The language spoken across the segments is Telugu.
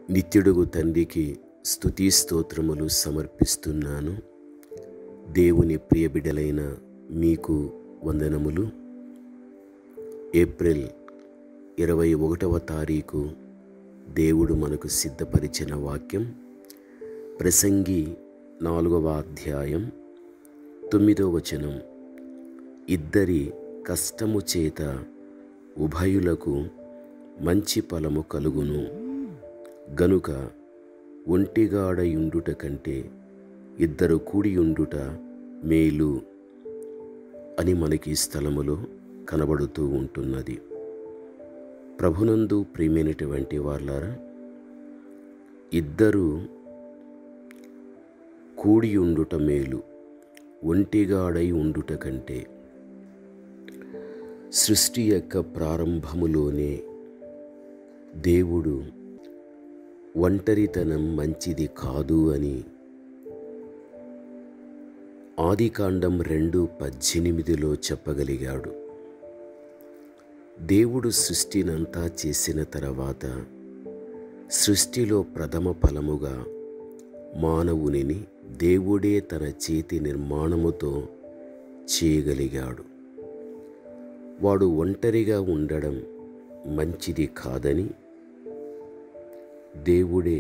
నిత్యుడుగు తండ్రికి స్తుతి స్తోత్రములు సమర్పిస్తున్నాను దేవుని ప్రియబిడలైన మీకు వందనములు ఏప్రిల్ ఇరవై ఒకటవ తారీఖు దేవుడు మనకు సిద్ధపరిచిన వాక్యం ప్రసంగి నాలుగవ అధ్యాయం తొమ్మిదో వచనం ఇద్దరి కష్టము చేత ఉభయులకు మంచి ఫలము కలుగును గనుక ఒంటిగాడయుండుట కంటే ఇద్దరు కూడియుండుట మేలు అని మనకి ఈ స్థలములో కనబడుతూ ఉంటున్నది ప్రభునందు ప్రియమైనటువంటి వాళ్ళారా ఇద్దరు కూడి ఉండుట మేలు ఒంటిగాడై ఉండుట కంటే సృష్టి యొక్క ప్రారంభములోనే దేవుడు ఒంటరితనం మంచిది కాదు అని ఆదికాండం రెండు పద్దెనిమిదిలో చెప్పగలిగాడు దేవుడు సృష్టినంతా చేసిన తర్వాత సృష్టిలో ప్రథమ ఫలముగా మానవునిని దేవుడే తన చేతి నిర్మాణముతో చేయగలిగాడు వాడు ఒంటరిగా ఉండడం మంచిది కాదని దేవుడే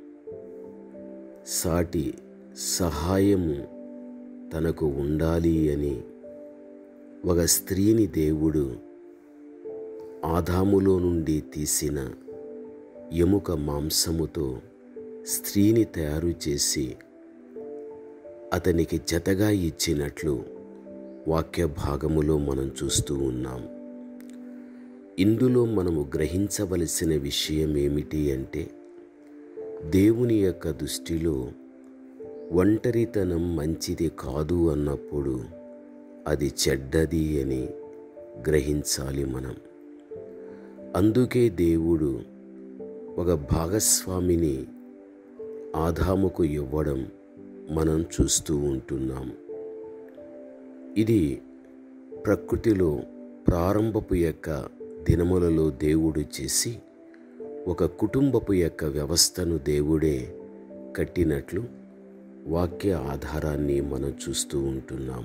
సాటి సహాయము తనకు ఉండాలి అని ఒక స్త్రీని దేవుడు ఆదాములో నుండి తీసిన ఎముక మాంసముతో స్త్రీని తయారు చేసి అతనికి జతగా ఇచ్చినట్లు వాక్య భాగములో మనం చూస్తూ ఉన్నాం ఇందులో మనము గ్రహించవలసిన విషయం ఏమిటి అంటే దేవుని యొక్క దృష్టిలో ఒంటరితనం మంచిది కాదు అన్నప్పుడు అది చెడ్డది అని గ్రహించాలి మనం అందుకే దేవుడు ఒక భాగస్వామిని ఆదాముకు ఇవ్వడం మనం చూస్తూ ఉంటున్నాం ఇది ప్రకృతిలో ప్రారంభపు యొక్క దినములలో దేవుడు చేసి ఒక కుటుంబపు యొక్క వ్యవస్థను దేవుడే కట్టినట్లు వాక్య ఆధారాన్ని మనం చూస్తూ ఉంటున్నాం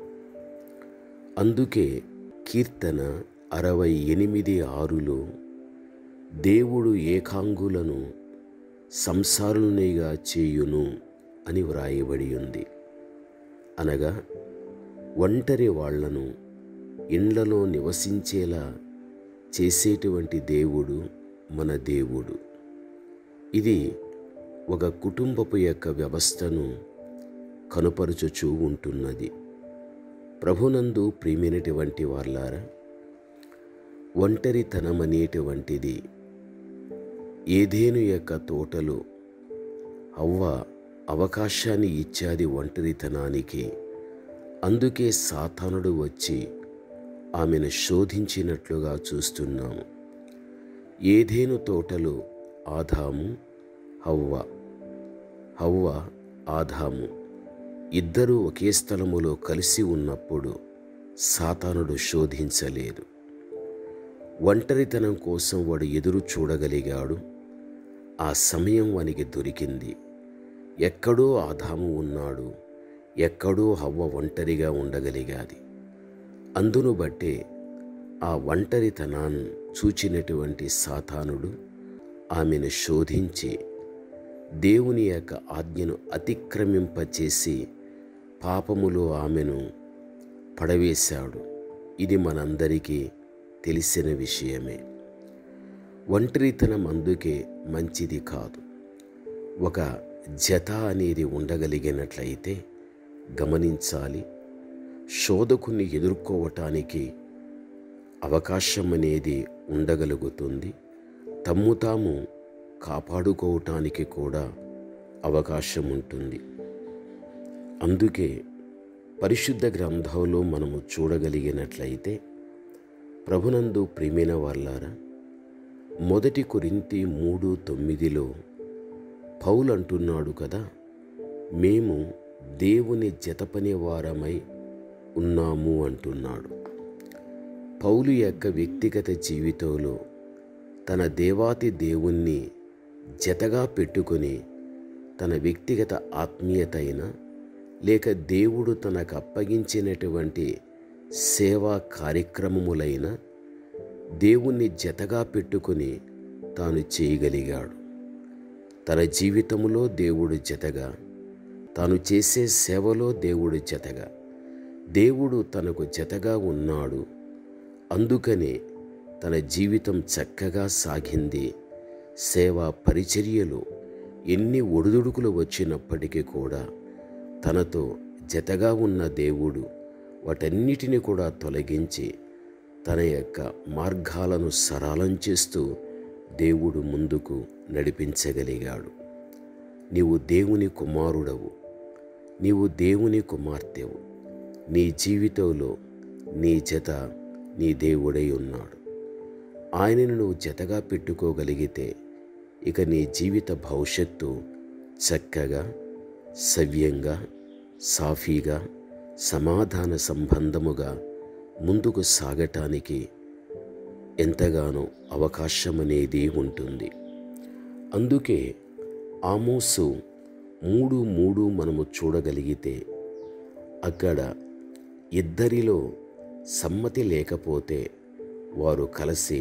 అందుకే కీర్తన అరవై ఎనిమిది ఆరులో దేవుడు ఏకాంగులను సంసారునిగా చేయును అని వ్రాయబడి ఉంది అనగా ఒంటరి వాళ్లను ఇండ్లలో నివసించేలా చేసేటువంటి దేవుడు మన దేవుడు ఇది ఒక కుటుంబపు యొక్క వ్యవస్థను కనుపరుచుచూ ఉంటున్నది ప్రభునందు ప్రియమైనటువంటి వాళ్ళారా ఒంటరితనం అనేటువంటిది ఏదేను యొక్క తోటలో అవ్వ అవకాశాన్ని ఇచ్చాది ఒంటరితనానికి అందుకే సాతానుడు వచ్చి ఆమెను శోధించినట్లుగా చూస్తున్నాము ఏదేను తోటలో ఆదాము హవ్వ హవ్వ ఆదాము ఇద్దరూ ఒకే స్థలములో కలిసి ఉన్నప్పుడు సాతానుడు శోధించలేదు ఒంటరితనం కోసం వాడు ఎదురు చూడగలిగాడు ఆ సమయం వానికి దొరికింది ఎక్కడో ఆదాము ఉన్నాడు ఎక్కడో హవ్వ ఒంటరిగా ఉండగలిగాది అందును బట్టే ఆ ఒంటరితనాన్ని చూచినటువంటి సాతానుడు ఆమెను శోధించి దేవుని యొక్క ఆజ్ఞను అతిక్రమింపచేసి పాపములో ఆమెను పడవేశాడు ఇది మనందరికీ తెలిసిన విషయమే ఒంటరితనం అందుకే మంచిది కాదు ఒక జత అనేది ఉండగలిగినట్లయితే గమనించాలి శోధకుని ఎదుర్కోవటానికి అవకాశం అనేది ఉండగలుగుతుంది తమ్ము తాము కాపాడుకోవటానికి కూడా అవకాశం ఉంటుంది అందుకే పరిశుద్ధ గ్రంథంలో మనము చూడగలిగినట్లయితే ప్రభునందు ప్రియమైన వాళ్ళారా మొదటి కొరింతి మూడు తొమ్మిదిలో పౌలు అంటున్నాడు కదా మేము దేవుని జతపని వారమై ఉన్నాము అంటున్నాడు పౌలు యొక్క వ్యక్తిగత జీవితంలో తన దేవాతి దేవుణ్ణి జతగా పెట్టుకొని తన వ్యక్తిగత ఆత్మీయత అయినా లేక దేవుడు తనకు అప్పగించినటువంటి సేవా కార్యక్రమములైన దేవుణ్ణి జతగా పెట్టుకొని తాను చేయగలిగాడు తన జీవితంలో దేవుడు జతగా తాను చేసే సేవలో దేవుడు జతగా దేవుడు తనకు జతగా ఉన్నాడు అందుకనే తన జీవితం చక్కగా సాగింది సేవా పరిచర్యలో ఎన్ని ఒడిదుడుకులు వచ్చినప్పటికీ కూడా తనతో జతగా ఉన్న దేవుడు వాటన్నిటిని కూడా తొలగించి తన యొక్క మార్గాలను సరళం చేస్తూ దేవుడు ముందుకు నడిపించగలిగాడు నీవు దేవుని కుమారుడవు నీవు దేవుని కుమార్తెవు నీ జీవితంలో నీ జత నీ దేవుడై ఉన్నాడు ఆయనను నువ్వు జతగా పెట్టుకోగలిగితే ఇక నీ జీవిత భవిష్యత్తు చక్కగా సవ్యంగా సాఫీగా సమాధాన సంబంధముగా ముందుకు సాగటానికి ఎంతగానో అవకాశం అనేది ఉంటుంది అందుకే ఆమోసు మూడు మూడు మనము చూడగలిగితే అక్కడ ఇద్దరిలో సమ్మతి లేకపోతే వారు కలిసి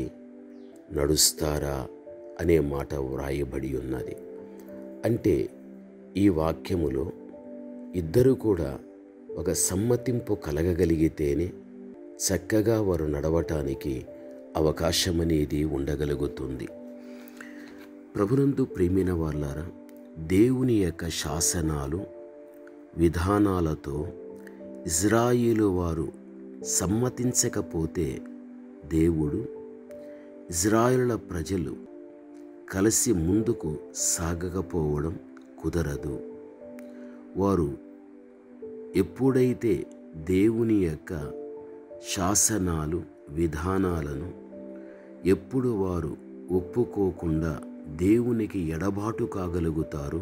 నడుస్తారా అనే మాట వ్రాయబడి ఉన్నది అంటే ఈ వాక్యములో ఇద్దరు కూడా ఒక సమ్మతింపు కలగగలిగితేనే చక్కగా వారు నడవటానికి అవకాశం అనేది ఉండగలుగుతుంది ప్రభునందు ప్రేమిన వాళ్ళారా దేవుని యొక్క శాసనాలు విధానాలతో ఇజ్రాయిలు వారు సమ్మతించకపోతే దేవుడు ఇజ్రాయిల ప్రజలు కలిసి ముందుకు సాగకపోవడం కుదరదు వారు ఎప్పుడైతే దేవుని యొక్క శాసనాలు విధానాలను ఎప్పుడు వారు ఒప్పుకోకుండా దేవునికి ఎడబాటు కాగలుగుతారో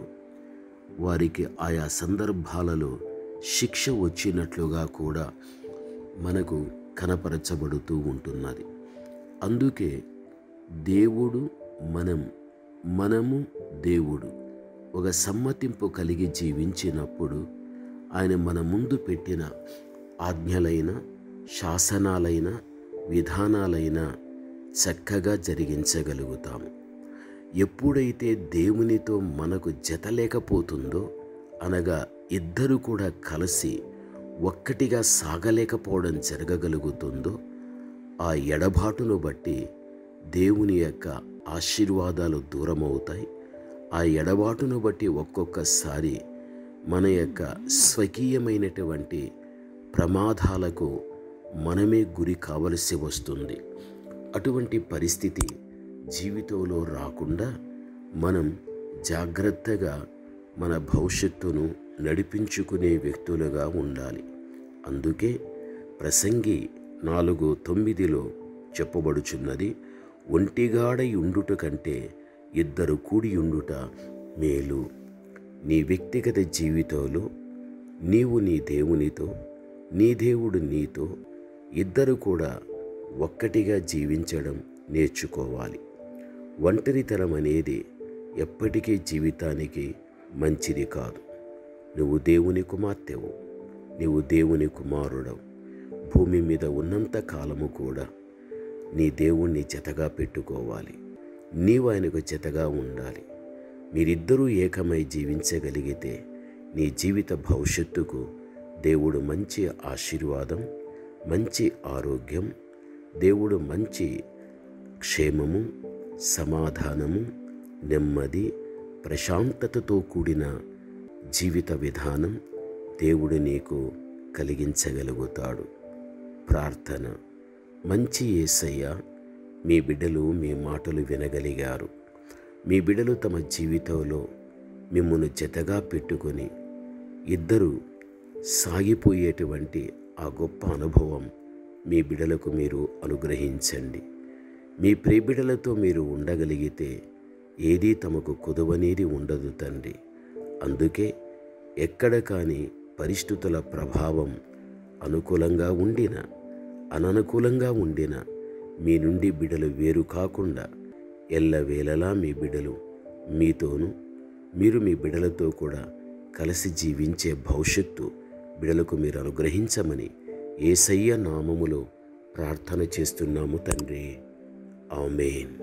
వారికి ఆయా సందర్భాలలో శిక్ష వచ్చినట్లుగా కూడా మనకు కనపరచబడుతూ ఉంటున్నది అందుకే దేవుడు మనం మనము దేవుడు ఒక సమ్మతింపు కలిగి జీవించినప్పుడు ఆయన మన ముందు పెట్టిన ఆజ్ఞలైన శాసనాలైన విధానాలైన చక్కగా జరిగించగలుగుతాము ఎప్పుడైతే దేవునితో మనకు జత లేకపోతుందో అనగా ఇద్దరు కూడా కలిసి ఒక్కటిగా సాగలేకపోవడం జరగగలుగుతుందో ఆ ఎడబాటును బట్టి దేవుని యొక్క ఆశీర్వాదాలు దూరమవుతాయి ఆ ఎడబాటును బట్టి ఒక్కొక్కసారి మన యొక్క స్వకీయమైనటువంటి ప్రమాదాలకు మనమే గురి కావలసి వస్తుంది అటువంటి పరిస్థితి జీవితంలో రాకుండా మనం జాగ్రత్తగా మన భవిష్యత్తును నడిపించుకునే వ్యక్తులుగా ఉండాలి అందుకే ప్రసంగి నాలుగు తొమ్మిదిలో చెప్పబడుచున్నది ఒంటిగాడై ఉండుట కంటే ఇద్దరు కూడి ఉండుట మేలు నీ వ్యక్తిగత జీవితంలో నీవు నీ దేవునితో నీ దేవుడు నీతో ఇద్దరు కూడా ఒక్కటిగా జీవించడం నేర్చుకోవాలి ఒంటరితనం అనేది ఎప్పటికీ జీవితానికి మంచిది కాదు నువ్వు దేవుని కుమార్తెవు నీవు దేవుని కుమారుడవు భూమి మీద ఉన్నంత కాలము కూడా నీ దేవుణ్ణి జతగా పెట్టుకోవాలి నీవు ఆయనకు జతగా ఉండాలి మీరిద్దరూ ఏకమై జీవించగలిగితే నీ జీవిత భవిష్యత్తుకు దేవుడు మంచి ఆశీర్వాదం మంచి ఆరోగ్యం దేవుడు మంచి క్షేమము సమాధానము నెమ్మది ప్రశాంతతతో కూడిన జీవిత విధానం దేవుడు నీకు కలిగించగలుగుతాడు ప్రార్థన మంచి ఏసయ్య మీ బిడ్డలు మీ మాటలు వినగలిగారు మీ బిడ్డలు తమ జీవితంలో మిమ్మల్ని జతగా పెట్టుకొని ఇద్దరు సాగిపోయేటువంటి ఆ గొప్ప అనుభవం మీ బిడలకు మీరు అనుగ్రహించండి మీ ప్రియబిడలతో మీరు ఉండగలిగితే ఏదీ తమకు కుదవనేది ఉండదు తండ్రి అందుకే ఎక్కడ కాని పరిస్థితుల ప్రభావం అనుకూలంగా ఉండిన అననుకూలంగా ఉండిన మీ నుండి బిడలు వేరు కాకుండా ఎల్లవేళలా మీ బిడలు మీతోనూ మీరు మీ బిడలతో కూడా కలిసి జీవించే భవిష్యత్తు బిడలకు మీరు అనుగ్రహించమని ఏసయ్య నామములో ప్రార్థన చేస్తున్నాము తండ్రి ఆమెన్